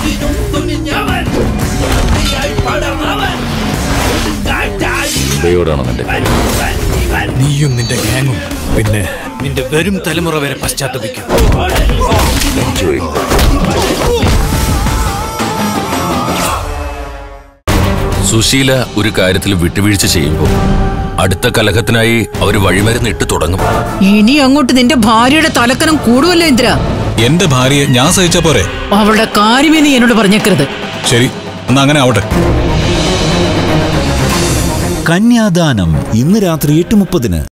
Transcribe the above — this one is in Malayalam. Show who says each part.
Speaker 1: എന്തിനും തുനിഞ്ഞവൻ നീയായി പടർന്നവൻ കാറ്റായി
Speaker 2: ദയോടാണ് നിന്റെ കാര്യം
Speaker 1: ഇവൻ
Speaker 3: നീയും നിന്റെ ഗ്യാങ്ങും പിന്നെ നിന്റെ വരും തലമുറ വരെ പശ്ചാത്തപിക്കും
Speaker 2: എൻജോയ് സുശീല ഒരു കാര്യത്തിൽ വിട്ടുവീഴ്ച ചെയ്യുമ്പോൾ അടുത്ത കലഹത്തിനായി അവര് വഴിമരുന്ന് ഇട്ട് തുടങ്ങും
Speaker 4: ഇനി അങ്ങോട്ട് നിന്റെ ഭാര്യയുടെ തലക്കനം കൂടുമല്ലോ ഇന്ദ്ര
Speaker 5: എന്റെ ഭാര്യയെ ഞാൻ സഹിച്ച പോരെ
Speaker 4: അവളുടെ കാര്യമേ നീ എന്നോട് പറഞ്ഞേക്കരുത്
Speaker 5: ശരി എന്നാ അങ്ങനെ ആവട്ടെ
Speaker 6: കന്യാദാനം ഇന്ന് രാത്രി എട്ട് മുപ്പതിന്